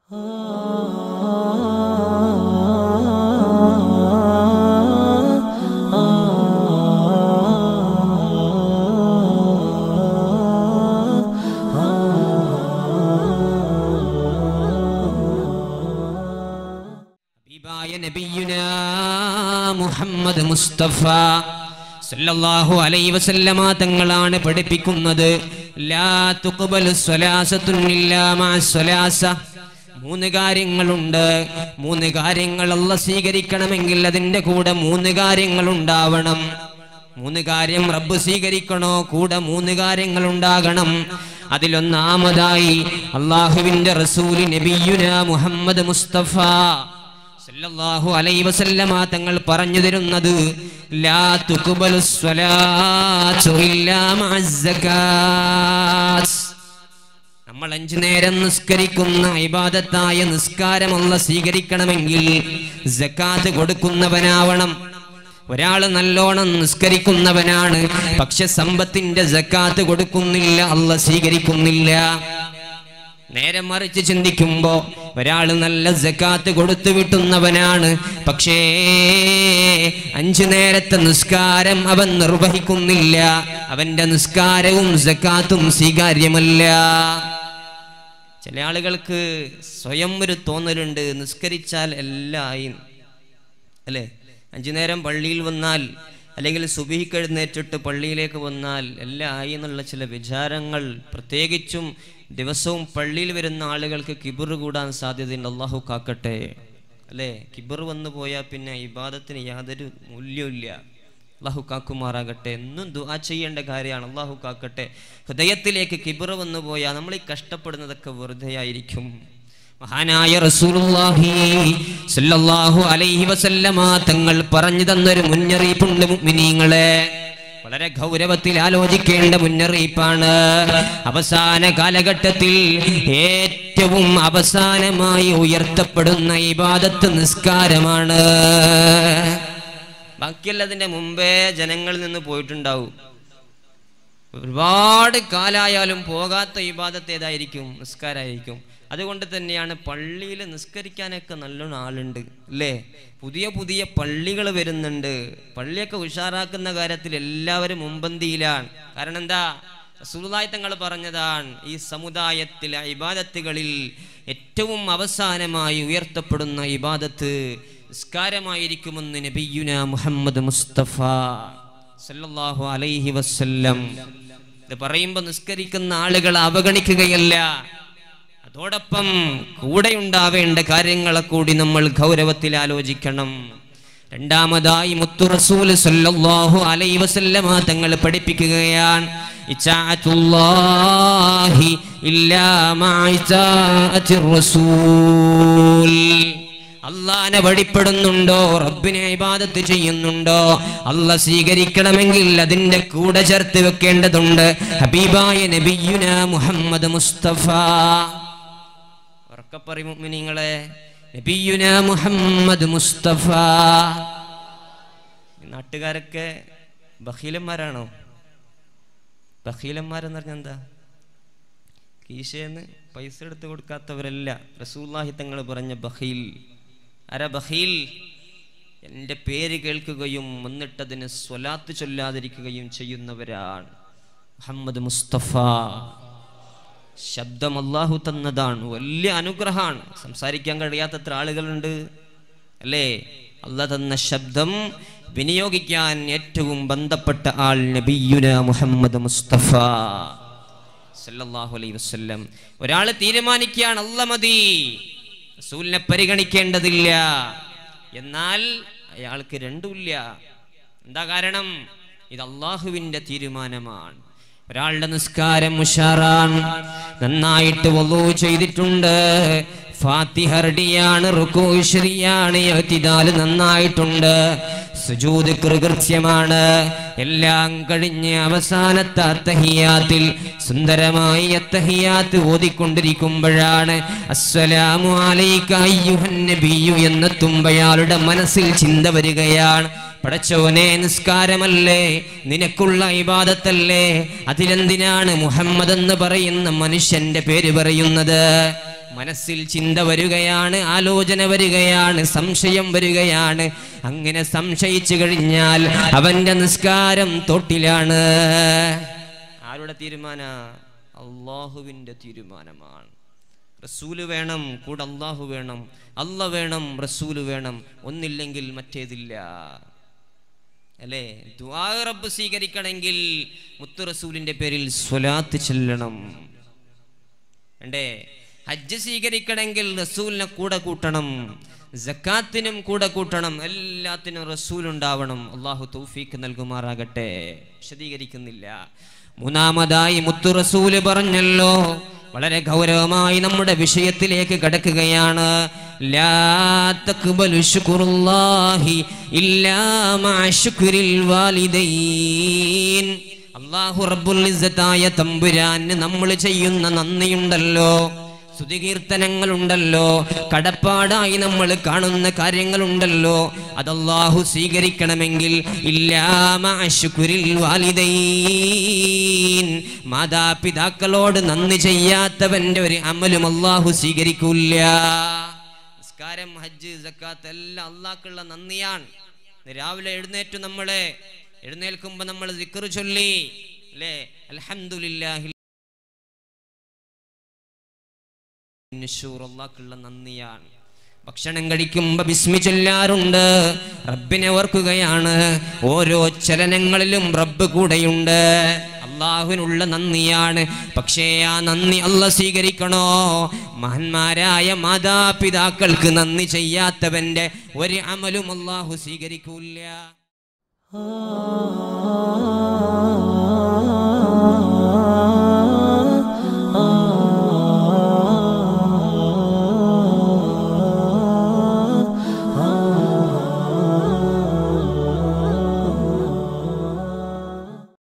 ഹബീബായ നബിയുന മുഹമ്മദ് മുസ്തഫ സല്ലല്ലാഹു അലൈഹി വസല്ലമ തങ്ങളാണ് പഠിപ്പിക്കുന്നത് ലാ തുഖ്ബലു സ്വലാസത്തുൻ ഇല്ലാ മഅ സ്വലാസ മൂന്ന് കാര്യങ്ങളുണ്ട് മൂന്ന് കാര്യങ്ങൾ അല്ല സ്വീകരിക്കണമെങ്കിൽ അതിന്റെ കൂടെ മൂന്ന് കാര്യങ്ങൾ ഉണ്ടാവണം മൂന്ന് കാര്യം റബ്ബ് സ്വീകരിക്കണോ കൂടെ മൂന്ന് കാര്യങ്ങൾ ഉണ്ടാകണം അതിലൊന്നാമതായി അള്ളാഹുവിന്റെ റസൂല് നബിയുന മുഹമ്മദ് മുസ്തഫ സല്ലല്ലാഹു അലൈഹി വസല്ലമ തങ്ങൾ പറഞ്ഞു തരുന്നത് ലാ തുഖ്ബലു സ്വലാത്തു ഇല്ലാ മഅസ് സകാത്ത് നമ്മൾ അഞ്ചു നേരം നിസ്കരിക്കുന്ന ഇബാദത്തായ നിസ്കാരം അല്ല സ്വീകരിക്കണമെങ്കിൽ ജക്കാത്ത് കൊടുക്കുന്നവനാവണം ഒരാൾ നല്ലോണം നിസ്കരിക്കുന്നവനാണ് പക്ഷെ സമ്പത്തിന്റെ ജക്കാത്ത് കൊടുക്കുന്നില്ല അല്ല സ്വീകരിക്കുന്നില്ല നേരെ മറിച്ച് ചിന്തിക്കുമ്പോ ഒരാൾ നല്ല ജക്കാത്ത് കൊടുത്തു വിട്ടുന്നവനാണ് പക്ഷേ അഞ്ചു നേരത്തെ നിസ്കാരം അവൻ നിർവഹിക്കുന്നില്ല അവന്റെ നിസ്കാരവും ജക്കാത്തും സ്വീകാര്യമല്ല ചില ആളുകൾക്ക് സ്വയം ഒരു തോന്നലുണ്ട് നിസ്കരിച്ചാൽ എല്ലാം ആയി അല്ലേ അഞ്ചു നേരം പള്ളിയിൽ വന്നാൽ അല്ലെങ്കിൽ സുബിഹിക്ക് എഴുന്നേറ്റിട്ട് പള്ളിയിലേക്ക് വന്നാൽ എല്ലാം ആയി എന്നുള്ള ചില വിചാരങ്ങൾ പ്രത്യേകിച്ചും ദിവസവും പള്ളിയിൽ വരുന്ന ആളുകൾക്ക് കിബിർ കൂടാൻ സാധ്യതയുണ്ട് അള്ളാഹു കാക്കട്ടെ അല്ലേ കിബിർ വന്നു പോയാൽ പിന്നെ ഇബാദത്തിന് യാതൊരു മൂല്യമില്ല അള്ളാഹു കാക്കുമാറാകട്ടെ എന്നും ദുആ ചെയ്യേണ്ട കാര്യമാണ് അള്ളാഹു കാക്കട്ടെ ഹൃദയത്തിലേക്ക് കിബിർ വന്നു പോയാൽ നമ്മൾ ഈ കഷ്ടപ്പെടുന്നതൊക്കെ വെറുതെ ആയിരിക്കും മഹാനായ റസൂലുള്ളാഹി സല്ലല്ലാഹു അലൈഹി വസല്ലമ തങ്ങൾ പറഞ്ഞു തന്നൊരു മുന്നറിയിപ്പുണ്ട് മുഅ്മിനീങ്ങളെ വളരെ ഗൗരവത്തിൽ ആലോചിക്കേണ്ട മുന്നറിയിപ്പാണ് അവസാന കാലഘട്ടത്തിൽ ഏറ്റവും അവസാനമായി ഉയർത്തപ്പെടുന്ന ഇബാദത്ത് നിസ്കാരമാണ് ബാക്കിയുള്ളതിന്റെ മുമ്പേ ജനങ്ങളിൽ നിന്ന് പോയിട്ടുണ്ടാവും ഒരുപാട് കാലായാലും പോകാത്ത ഇബാദത്ത് ഏതായിരിക്കും നിസ്കാരമായിരിക്കും അതുകൊണ്ട് തന്നെയാണ് പള്ളിയിൽ നിസ്കരിക്കാനൊക്കെ നല്ലോണം ആളുണ്ട് അല്ലേ പുതിയ പുതിയ പള്ളികൾ വരുന്നുണ്ട് പള്ളിയൊക്കെ ഉഷാറാക്കുന്ന കാര്യത്തിൽ എല്ലാവരും മുമ്പന്തിയിലാണ് കാരണം എന്താ റസൂലുള്ളാഹി തങ്ങൾ പറഞ്ഞതാണ് ഈ സമുദായത്തിലെ ഇബാദത്തുകളിൽ ഏറ്റവും അവസാനമായി ഉയർത്തപ്പെടുന്ന ഇബാദത്ത് നിസ്കാരമായിരിക്കുമെന്ന് നബിയുന മുഹമ്മദ് മുസ്തഫ സല്ലല്ലാഹു അലൈഹി വസല്ലം ഇത് പറയുമ്പോൾ നിസ്കരിക്കുന്ന ആളുകളെ അവഗണിക്കുകയല്ല അതോടൊപ്പം കൂടെ ഉണ്ടാവേണ്ട കാര്യങ്ങളെ കൂടി നമ്മൾ ഗൗരവത്തിൽ ആലോചിക്കണം രണ്ടാമതായി മുത്തു റസൂൽ സല്ലല്ലാഹു അലൈഹി വസല്ലമ തങ്ങൾ പഠിപ്പിക്കുകയാണ് ഇച്ചാഅത്തുല്ലാഹി ഇല്ലാ മഅ ഇച്ചാഅത്തിർ റസൂൽ അള്ളാനെ വഴിപ്പെടുന്നുണ്ടോ റബ്ബിനെ ഇബാദത്ത് ചെയ്യുന്നുണ്ടോ അല്ല സ്വീകരിക്കണമെങ്കിൽ അതിന്റെ കൂടെ ചേർത്ത് വെക്കേണ്ടതുണ്ട് ഹബീബായ നബിയുന മുഹമ്മദ് മുസ്തഫ ഉറക്കപ്പറി മുഅ്മിനീങ്ങളെ നബിയുന മുഹമ്മദ് മുസ്തഫ ഈ നാട്ടുകാരൊക്കെ ബഹീലന്മാരാണോ ബഹീലന്മാരെന്ന് പറഞ്ഞാൽ എന്താ കീശേന്ന് പൈസ എടുത്ത് കൊടുക്കാത്തവരല്ല റസൂല്ലാഹി തങ്ങൾ പറഞ്ഞ ബഹീൽ അര ബഹീൽ എൻ്റെ പേര് കേൾക്കുകയും എന്നിട്ടതിന് സ്വലാത്ത് ചൊല്ലാതിരിക്കുകയും ചെയ്യുന്നവരാണ് മുഹമ്മദ് മുസ്തഫ ശബ്ദം അള്ളാഹു തന്നതാണ് വലിയ അനുഗ്രഹമാണ് സംസാരിക്കാൻ കഴിയാത്തത്ര ആളുകളുണ്ട് അല്ലേ അള്ളാഹ് തന്ന ശബ്ദം വിനിയോഗിക്കാൻ ഏറ്റവും ബന്ധപ്പെട്ട ആൾ നബിയുന മുഹമ്മദ് മുസ്തഫ സല്ലല്ലാഹു അലൈഹി വസല്ലം ഒരാൾ തീരുമാനിക്കുകയാണ് അല്ല മതി റസൂലിനെ പരിഗണിക്കേണ്ടതില്ല എന്നാൽ അയാൾക്ക് രണ്ടുമില്ല എന്താ കാരണം ഇത് അള്ളാഹുവിന്റെ തീരുമാനമാണ് ഒരാളുടെ നിസ്കാരം ഉഷാറാൻ നന്നായിട്ട് വലു ചെയ്തിട്ടുണ്ട് ഫാത്തിഹ റെഡിയാണ് റുക്കു ശരിയാണ് എത്തിദാല് നന്നായിട്ടുണ്ട് സുജൂദ് കൃകൃത്യമാണ് എല്ലാം കഴിഞ്ഞ് അവസാനത്തെ അത്തഹിയാത്തിൽ സുന്ദരമായി അത്തഹിയാത്ത് ഓതിക്കൊണ്ടിരിക്കുമ്പോഴാണ് അസ്സലാമു അലൈക അയ്യുഹൻ നബിയു എന്നെത്തുമ്പയാളുടെ മനസ്സിൽ ചിന്ത വരികയാണ് പടച്ചോനെ നിസ്കാരമല്ലേ നിനക്കുള്ള ഇബാദത്തല്ലേ അതിലെന്തിനാണ് മുഹമ്മദ് എന്ന് പറയുന്ന മനുഷ്യന്റെ പേര് പറയുന്നത് മനസ്സിൽ ചിന്ത വരികയാണ് ആലോചന വരികയാണ് സംശയം വരികയാണ് അങ്ങനെ സംശയിച്ചു കഴിഞ്ഞാൽ അവന്റെ നിസ്കാരം തൊട്ടിലാണ് ആരുടെ തീരുമാന അള്ളാഹുവിന്റെ തീരുമാനമാണ് റസൂല് വേണം കൂടെ അള്ളാഹു വേണം അല്ല വേണം റസൂല് വേണം ഒന്നില്ലെങ്കിൽ മറ്റേതില്ല അല്ലേ ദുആ റബ്ബ് സ്വീകരിക്കണമെങ്കിൽ മുത്തു റസൂലിന്റെ പേരിൽ സ്വലാത്ത് ചെല്ലണം വേണ്ടേ ഹജ്ജ് സ്വീകരിക്കണമെങ്കിൽ റസൂലിനെ കൂടെ കൂട്ടണം ജക്കാത്തിനും കൂടെ കൂട്ടണം എല്ലാത്തിനും റസൂൽ ഉണ്ടാവണം അള്ളാഹു തൗഫീക്ക് നൽകുമാറാകട്ടെ വിശദീകരിക്കുന്നില്ല മൂന്നാമതായി മുത്തു റസൂല് പറഞ്ഞല്ലോ വളരെ ഗൗരവമായി നമ്മുടെ വിഷയത്തിലേക്ക് കടക്കുകയാണ് ലാ തഖ്ബലു ശുക്റുല്ലാഹി ഇല്ലാ മഅ ശുക്രിൽ വാലിദൈൻ അള്ളാഹു റബ്ബുൽ ഇസ്സത്തായ തമ്പുരാന് നമ്മൾ ചെയ്യുന്ന നന്ദിയുണ്ടല്ലോ സ്തുതികീർത്തനങ്ങളുണ്ടല്ലോ കടപ്പാടായി നമ്മൾ കാണുന്ന കാര്യങ്ങളുണ്ടല്ലോ അതല്ലാഹു സ്വീകരിക്കണമെങ്കിൽ ഇല്ലാമ അശുക്കുരിൽ വാലിദൈൻ മാതാപിതാക്കളോട് നന്ദി ചെയ്യാത്തവന്റെ ഒരു അമലും അല്ലാഹു സ്വീകരിക്കൂല നിസ്കാരം ഹജ്ജ് സക്കാത്ത് എല്ലാം അള്ളാഹ്ക്കുള്ള നന്ദിയാണ് ഇന്ന് രാവിലെ എഴുന്നേറ്റു നമ്മളെ എഴുന്നേൽക്കുമ്പോ നമ്മൾ ദിക്ർ ചൊല്ലി അല്ലേ അൽഹംദുലില്ലാഹി നിശൂർ അള്ളാഹ്ക്കുള്ള നന്ദിയാണ് ഭക്ഷണം കഴിക്കുമ്പോ ബിസ്മി ചൊല്ലാറുണ്ട് റബ്ബിനെ ഓർക്കുകയാണ് ഓരോ ചലനങ്ങളിലും റബ്ബ് കൂടെയുണ്ട് അള്ളാഹുവിനുള്ള നന്ദിയാണ് പക്ഷേ ആ നന്ദി അല്ല സ്വീകരിക്കണോ മഹന്മാരായ മാതാപിതാക്കൾക്ക് നന്ദി ചെയ്യാത്തവന്റെ ഒരു അമലും അള്ളാഹു സ്വീകരിക്കൂല ah